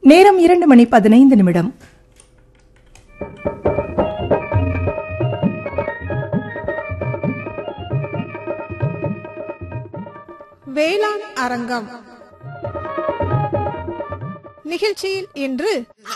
நேரம் இரண்டு மணி பதினைந்து நிமிடம் வேளாண் அரங்கம் நிகழ்ச்சியில் இன்று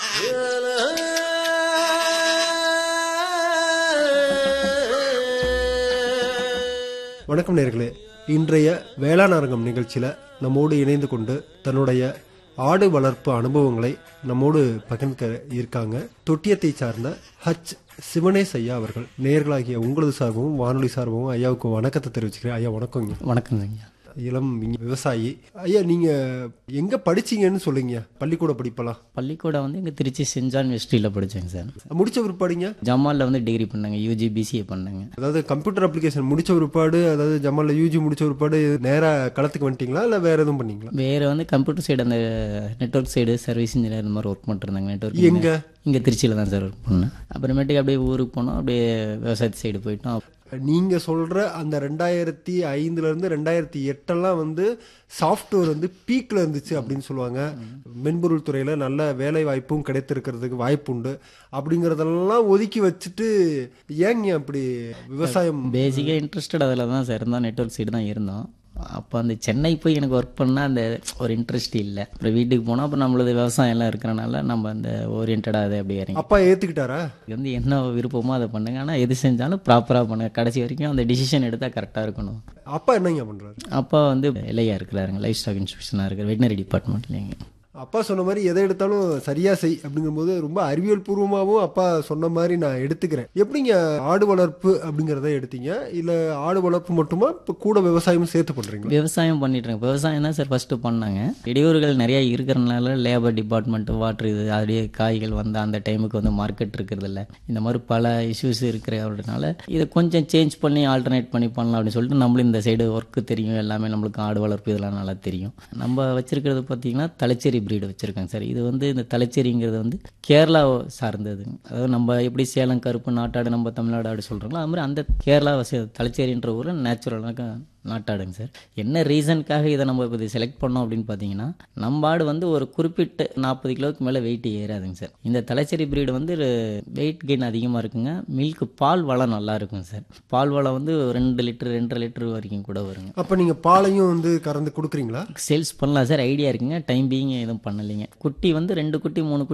வணக்கம் நேர்களே இன்றைய வேளாண் அரங்கம் நிகழ்ச்சியில் நம்மோடு இணைந்து கொண்டு தன்னுடைய ஆடு வளர்ப்பு அனுபவங்களை நம்மோடு பகிர்ந்து இருக்காங்க தொட்டியத்தை சார்ந்த ஹச் சிவனேஷ் ஐயா அவர்கள் நேர்களாகிய உங்களது சார்பும் வானொலி சார்பும் ஐயாவுக்கு வணக்கத்தை தெரிவிச்சுக்கிறேன் ஐயா வணக்கங்க வணக்கங்க ஐயா இளம் விஞ்ஞ- விவசாயி ஐயா நீங்க எங்க படிச்சீங்கன்னு சொல்லுங்க பள்ளிக்கூட படிப்பெல்லாம் பள்ளிக்கூடம் வந்து இங்கே திருச்சி சென்ட் ஜான் வெஸ்ட்ரியில் படித்தேங்க சார் முடிச்ச பிற்பாடுங்க ஜமாலில் வந்து டிகிரி பண்ணேங்க யூஜி பிசிஏ பண்ணேங்க அதாவது கம்ப்யூட்டர் அப்ளிகேஷன் முடிச்ச பிற்பாடு அதாவது ஜமால்ல யூஜி முடிச்ச பிற்பாடு நேரா களத்துக்கு வந்துட்டீங்களா இல்ல வேற எதுவும் பண்ணீங்களா வேறு வந்து கம்ப்யூட்டர் சைடு அந்த நெட்வொர்க் சைடு சர்வீஸ் இன்ஜினியர் இந்த மாதிரி ஒர்க் பண்ணிருந்தாங்க நெட்வொர்க் எங்க இங்கே திருச்சியில் தான் சார் ஒர்க் பண்ணேன் அப்புறமேட்டுக்கு அப்படியே ஊருக்கு போனோம் அப்படியே விவசாயத்து சைடு போயிட்டோம் நீங்க சொல்ற அந்த ரெண்டாயிரத்தி ஐந்துல இருந்து ரெண்டாயிரத்தி எட்டெல்லாம் வந்து சாஃப்ட்வேர் வந்து பீக்ல இருந்துச்சு அப்படின்னு சொல்லுவாங்க மென்பொருள் துறையில நல்ல வேலை வாய்ப்பும் கிடைத்திருக்கிறதுக்கு வாய்ப்பு உண்டு அப்படிங்கறதெல்லாம் ஒதுக்கி வச்சுட்டு ஏங்க அப்படி விவசாயம் பேசிக்காக இன்ட்ரெஸ்டட் அதில் தான் சார் இருந்தோம் நெட்வொர்க் சைடு தான் இருந்தோம் அப்போ அந்த சென்னை போய் எனக்கு ஒர்க் பண்ணால் அந்த ஒரு இன்ட்ரெஸ்ட் இல்லை அப்புறம் வீட்டுக்கு போனால் அப்புறம் நம்மளது விவசாயம் எல்லாம் இருக்கிறனால நம்ம அந்த ஓரியன்டாக அதை அப்படியே இறங்கி அப்பா ஏத்துக்கிட்டாரா இது வந்து என்ன விருப்பமோ அதை பண்ணுங்க ஆனால் எது செஞ்சாலும் ப்ராப்பராக பண்ணுங்க கடைசி வரைக்கும் அந்த டிசிஷன் எடுத்தால் கரெக்டாக இருக்கணும் அப்பா என்னங்க பண்றாரு அப்பா வந்து இலையா இருக்கிறாருங்க லைஃப் ஸ்டாக் இன்ஸ்பெக்ஷனாக இருக்கிற வெட்டினரி டிபார்ட்மெண்ட்லேங்க அப்பா சொன்ன மாதிரி எதை எடுத்தாலும் சரியா செய் அப்படிங்கும்போது ரொம்ப அறிவியல் பூர்வமாகவும் அப்பா சொன்ன மாதிரி நான் எடுத்துக்கிறேன் எப்படிங்க ஆடு வளர்ப்பு அப்படிங்கிறத எடுத்தீங்க இல்ல ஆடு வளர்ப்பு மட்டுமா இப்போ கூட விவசாயமும் சேர்த்து பண்றீங்களா விவசாயம் பண்ணிட்டு இருக்கேன் விவசாயம் தான் சார் ஃபஸ்ட்டு பண்ணாங்க இடையூறுகள் நிறைய இருக்கிறனால லேபர் டிபார்ட்மெண்ட் வாட்டர் இது அப்படியே காய்கள் வந்து அந்த டைமுக்கு வந்து மார்க்கெட் இருக்கிறது இல்ல இந்த மாதிரி பல இஷ்யூஸ் இருக்கிறதுனால இதை கொஞ்சம் சேஞ்ச் பண்ணி ஆல்டர்னேட் பண்ணி பண்ணலாம் அப்படின்னு சொல்லிட்டு நம்மளும் இந்த சைடு ஒர்க்கு தெரியும் எல்லாமே நம்மளுக்கு ஆடு வளர்ப்பு இதெல்லாம் நல்லா தெரியும் நம்ம வச்சிருக்கிறது பார்த்தீங்கன்னா தலைச்சேரி பிரீடு வச்சுருக்காங்க சார் இது வந்து இந்த தலைச்சேரிங்கிறது வந்து கேரளா சார்ந்தது அதாவது நம்ம எப்படி சேலம் கருப்பு நாட்டாடு நம்ம தமிழ்நாடு ஆடு சொல்கிறோங்களோ அது மாதிரி அந்த கேரளா வச- தலைச்சேரின்ற ஊரில் நேச்சுரலாக நாட்டாடுங்க சார் என்ன ரீசனுக்காக இதை நம்ம இப்போ செலக்ட் பண்ணோம் அப்படின்னு பார்த்தீங்கன்னா நம்ம ஆடு வந்து ஒரு குறிப்பிட்ட நாற்பது கிலோவுக்கு மேலே வெயிட் ஏறாதுங்க சார் இந்த தலைச்சேரி பிரீடு வந்து வெயிட் கெயின் அதிகமாக இருக்குங்க மில்க் பால் வளம் நல்லா இருக்கும் சார் பால் வளம் வந்து ரெண்டு லிட்டர் ரெண்டரை லிட்டர் வரைக்கும் கூட வருங்க அப்ப நீங்க பாலையும் வந்து கறந்து கொடுக்குறீங்களா சேல்ஸ் பண்ணலாம் சார் ஐடியா இருக்குங்க டைம் பீயிங் எதுவும் பண்ணலைங்க குட்டி வந்து ரெண்டு குட்டி மூணு குட்டி